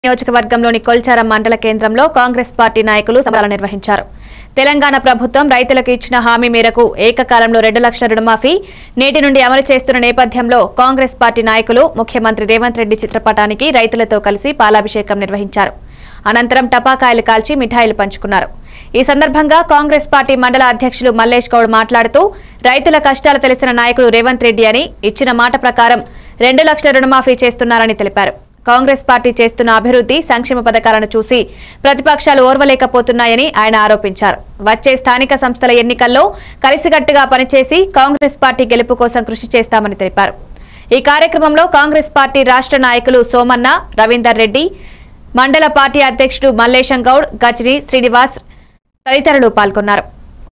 నియోజకవర్గంలోని కొల్చారం మండల కేంద్రంలో కాంగ్రెస్ పార్టీ నాయకులు సభలు నిర్వహించారు తెలంగాణ ప్రభుత్వం రైతులకు ఇచ్చిన హామీ మేరకు ఏకకాలంలో రెండు లక్షల రుణమాఫీ నేటి నుండి అమలు చేస్తున్న నేపథ్యంలో కాంగ్రెస్ పార్టీ నాయకులు ముఖ్యమంత్రి రేవంత్ రెడ్డి చిత్రపటానికి రైతులతో కలిసి పాలాభిషేకం నిర్వహించారు అనంతరం టపాకాయలు కాల్చి మిఠాయిలు పంచుకున్నారు ఈ సందర్భంగా కాంగ్రెస్ పార్టీ మండల అధ్యక్షులు మల్లేష్ గౌడ్ మాట్లాడుతూ రైతుల కష్టాలు తెలిసిన నాయకుడు రేవంత్ రెడ్డి అని ఇచ్చిన మాట ప్రకారం రెండు లక్షల రుణమాఫీ చేస్తున్నారని తెలిపారు కాంగ్రెస్ పార్టీ చేస్తున్న అభివృద్ధి సంక్షేమ పథకాలను చూసి ప్రతిపక్షాలు ఓర్వలేకపోతున్నాయని ఆయన ఆరోపించారు వచ్చే స్థానిక సంస్థల ఎన్నికల్లో కలిసికట్టుగా పనిచేసి కాంగ్రెస్ పార్టీ గెలుపు కోసం కృషి చేస్తామని తెలిపారు ఈ కార్యక్రమంలో కాంగ్రెస్ పార్టీ రాష్ట్ర నాయకులు సోమన్న రవీందర్ రెడ్డి మండల పార్టీ అధ్యక్షుడు మల్లేశం గౌడ్ గజని శ్రీనివాస్ తదితరులు పాల్గొన్నారు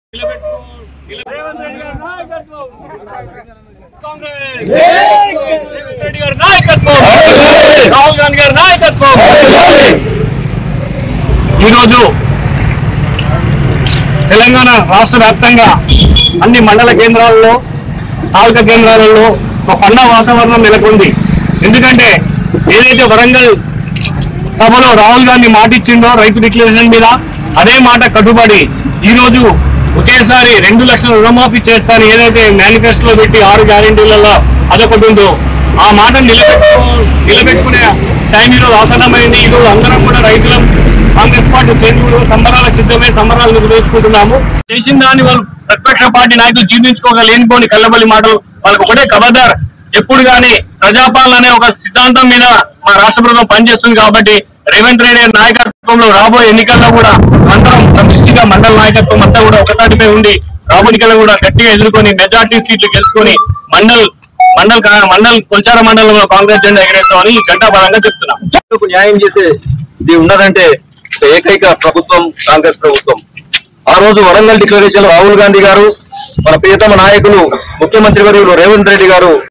రెడ్డి గారి నాయకత్వం రాహుల్ గాంధీ గారి నాయకత్వం ఈరోజు తెలంగాణ రాష్ట్ర వ్యాప్తంగా అన్ని మండల కేంద్రాలలో తాలూకా కేంద్రాలలో ఒక పండగ వాతావరణం నెలకొంది ఎందుకంటే ఏదైతే వరంగల్ సభలో రాహుల్ గాంధీ మాట ఇచ్చిండో రైతు డిక్లరేషన్ మీద అదే మాట కట్టుబడి ఈ రోజు ఒకేసారి రెండు లక్షల రుణమాఫీ చేస్తాను ఏదైతే మేనిఫెస్టోలో పెట్టి ఆరు గ్యారెంటీలలో అదొకటి ఉందో ఆ మాట నిలబెట్టుకో నిలబెట్టుకునే టైం ఈరోజు ఆసన్నమైంది ఈరోజు అందరం కూడా రైతులం కాంగ్రెస్ పార్టీ సైనికులు సంబరాలకు సిద్ధమై సంబరాలు నిర్వహించుకుంటున్నాము చేసిన దాన్ని వాళ్ళు ప్రతిపక్ష పార్టీ నాయకులు జీర్ణించుకోక లేనిపోని కళ్ళబల్లి మాటలు వాళ్ళకు ఒకటే ఖబర్దార్ ఎప్పుడు కానీ ప్రజాపాలన అనే ఒక సిద్ధాంతం మీద మా రాష్ట్ర ప్రభుత్వం పనిచేస్తుంది కాబట్టి రేవంత్ రెడ్డి గారి నాయకత్వంలో రాబోయే ఎన్నికల్లో కూడా అందరం సమిష్టిగా మండల నాయకత్వం అంతా కూడా ఒకతాటిపై ఉండి రాబోయే ఎన్నికల్లో కూడా గట్టిగా ఎదుర్కొని మెజార్టీ సీట్లు గెలుచుకొని మండల్ మండల్ కా- మండల్ కొల్చార మండలంలో కాంగ్రెస్ జెండా ఎగరేస్తామని ఘంటాపరంగా చెప్తున్నాం రైతులకు న్యాయం చేసే ఇది ఉన్నదంటే ఏకైక ప్రభుత్వం కాంగ్రెస్ ప్రభుత్వం ఆ రోజు వరంగల్ డిక్లరేషన్ రాహుల్ గాంధీ గారు మన ప్రియతమ నాయకులు ముఖ్యమంత్రి వర్యులు రేవంత్ రెడ్డి గారు